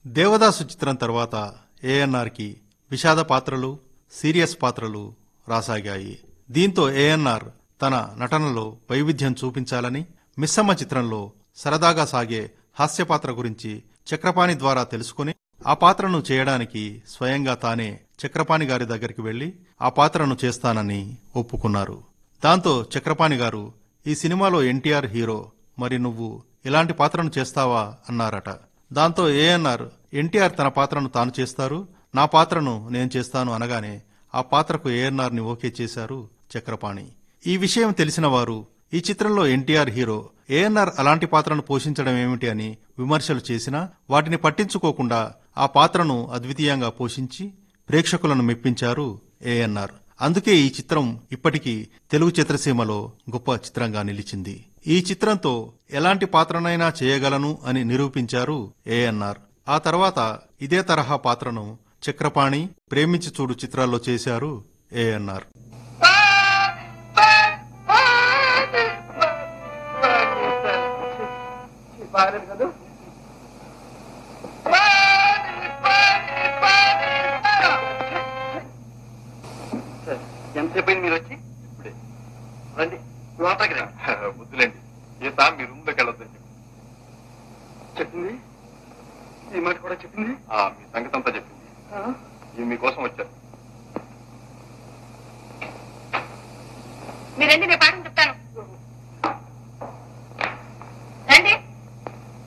దేవదాసు చిత్రం తర్వాత ఏఎన్ఆర్కి విషాద పాత్రలు సీరియస్ పాత్రలు రాసాగాయి దీంతో ఏఎన్ఆర్ తన నటనలో వైవిధ్యం చూపించాలని మిస్సమ్మ చిత్రంలో సరదాగా సాగే హాస్య పాత్ర గురించి చక్రపాణి ద్వారా తెలుసుకుని ఆ పాత్రను చేయడానికి స్వయంగా తానే చక్రపాణి గారి దగ్గరికి వెళ్లి ఆ పాత్రను చేస్తానని ఒప్పుకున్నారు దాంతో చక్రపాణి గారు ఈ సినిమాలో ఎన్టీఆర్ హీరో మరి నువ్వు ఇలాంటి పాత్రను చేస్తావా అన్నారట దాంతో ఏఎన్ఆర్ ఎన్టీఆర్ తన పాత్రను తాను చేస్తారు నా పాత్రను నేను చేస్తాను అనగానే ఆ పాత్రకు ఏఎన్ఆర్ ని ఓకే చేశారు చక్రపాణి ఈ విషయం తెలిసిన వారు ఈ చిత్రంలో ఎన్టీఆర్ హీరో ఏఎన్ఆర్ అలాంటి పాత్రను పోషించడం ఏమిటి అని విమర్శలు చేసినా వాటిని పట్టించుకోకుండా ఆ పాత్రను అద్వితీయంగా పోషించి ప్రేక్షకులను మెప్పించారు ఏఎన్ఆర్ అందుకే ఈ చిత్రం ఇప్పటికీ తెలుగు చిత్రసీమలో గొప్ప చిత్రంగా నిలిచింది ఈ చిత్రంతో ఎలాంటి పాత్రనైనా చేయగలను అని నిరూపించారు ఏఎన్ఆర్ ఆ తర్వాత ఇదే తరహా పాత్రను చక్రపాణి ప్రేమించి చూడు చిత్రాల్లో చేశారు ఏఎన్ఆర్ బాగలేదు కదా ఎంతసేపు అయింది మీరు వచ్చి ఇప్పుడే రండి లోపలికి రండి వద్దులేండి గీత మీ రూమ్ లోకి వెళ్ళొద్దని చెప్పి చెప్పింది ఈ మాట కూడా చెప్పింది ఆ, మీ సంగతి అంతా చెప్పింది ఇవి మీకోసం వచ్చారు మీరండి నేను పాట